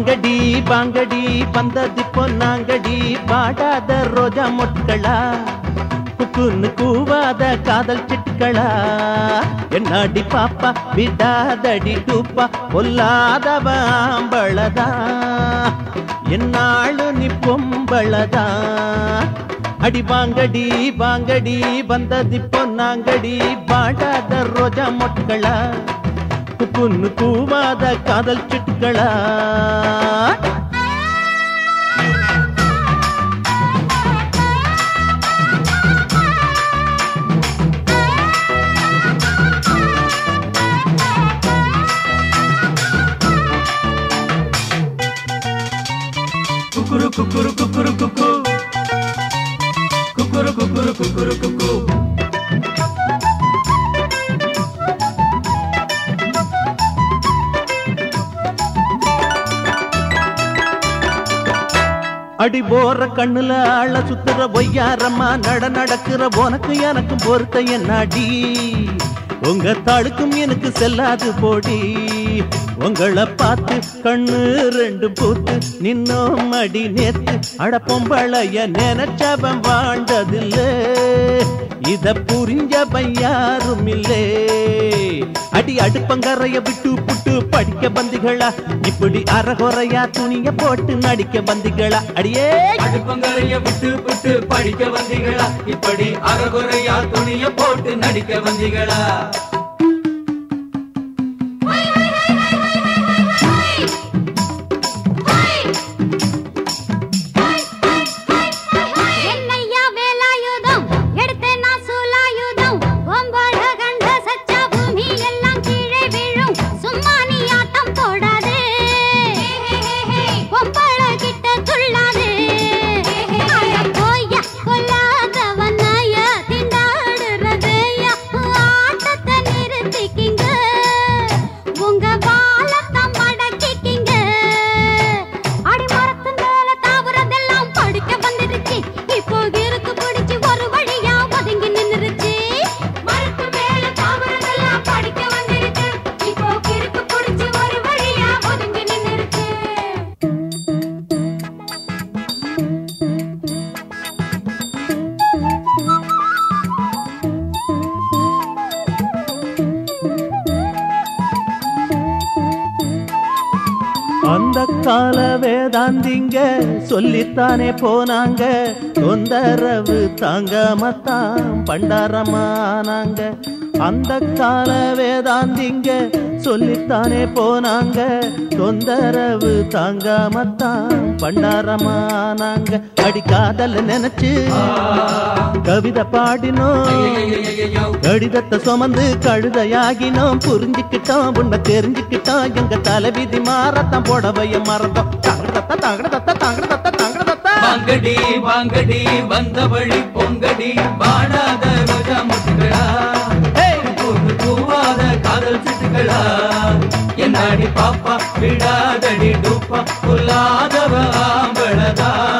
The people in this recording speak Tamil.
வாங்கடி வாங்கடி வந்தது பொன்னாங்கடி பாடாத ரோஜா மொட்களா குக்குன்னு கூவாத காதல் சிட்களா என்னாடி பாப்பா விடாதடி டூப்பா பொல்லாதவ ஆம்பளதா என்னாளு நீ பொம்பளதா அடி வாங்கடி வாங்கடி வந்தது பொன்னாங்கடி பாடாத ரோஜா மொட்களா குக்குன்னு கூவாத காதல் சிட்களா குக்குரு குக்குரு குக்குரு குக்கு குக்குரு குக்குரு குக்குரு குக்கு அடி போற கண்ணுல ஆள சுத்துற பொய்யாரம்மா நட நடக்கிற உனக்கு எனக்கும் பொறுத்த என்னாடி உங்க தாளுக்கும் எனக்கு செல்லாது போடி உங்களை பார்த்து கண்ணு ரெண்டு பூத்து நின்னோம் அடி நேத்து அட பொம்பளைய நினைச்சவன் வாழ்ந்ததில்ல இத புரிஞ்சவன் யாரும் இல்லே அடி அடுப்பங்கரைய விட்டு புட்டு படிக்க பந்திகளா இப்படி அறகுறையா துணிய போட்டு நடிக்க பந்திகளா அடியே அடுப்பங்கரைய விட்டு விட்டு படிக்க வந்தீங்களா இப்படி அறகுறையா துணிய போட்டு நடிக்க வந்தீங்களா என்னையா வேலாயுதம் எடுத்தேன் நான் சூலாயுதம் ஒன்போட கண்ட சச்சா பூமி எல்லாம் கீழே விழும் சும்மா நீ ஆட்டம் போடாதே பொம்பள கிட்ட துள்ளாதே அட போய்யா கொல்லாதவனாயா திண்டாடுறதையா ஆட்டத்தை நிறுத்திக்கிங்க உங்க வாழத்தை மடக்கிக்கிங்க அடி மரத்து மேல தாவுறதெல்லாம் படிக்க வந்துருச்சு இப்போ இருக்கு பிடிச்சு ஒரு வழியா ஒதுங்கி நின்னுருச்சு மரத்து மேல தாவுறதெல்லாம் படிக்க வந்துருச்சு இப்போ இருக்கு பிடிச்சு ஒரு வழியா ஒதுங்கி நின்னுருச்சு அந்த கால வேதாந்திங்க சொல்லித்தானே போனாங்க தொந்தரவு தாங்காமத்தான் பண்டாரமானாங்க அந்த கால வேதாந்திங்க சொல்லித்தானே போனாங்க தொந்தரவு தாங்காமத்தான் பண்டாரமானாங்க அடி காதல் நினைச்சு கவிதை பாடினோம் ஐயையையையையோ. கடிதத்தை சுமந்து கழுதையாகினோம் புரிஞ்சுக்கிட்டோம் உன்னை தெரிஞ்சுக்கிட்டோம் எங்க தலைவிதி மாறத்தான் புடவைய மறந்தோம் தங்கடத்த தங்கடத்த தங்கடத்த தங்கடத்த வாங்கடி வாங்கடி வந்த வழி பொங்கடி வாடாத ரோஜா முட்டுகளா கூந்து கூவாத காதல் சிட்டுகளா என்னாடி பாப்பா விடாதடி டூப்பா புல்லாதவ ஆம்பளதா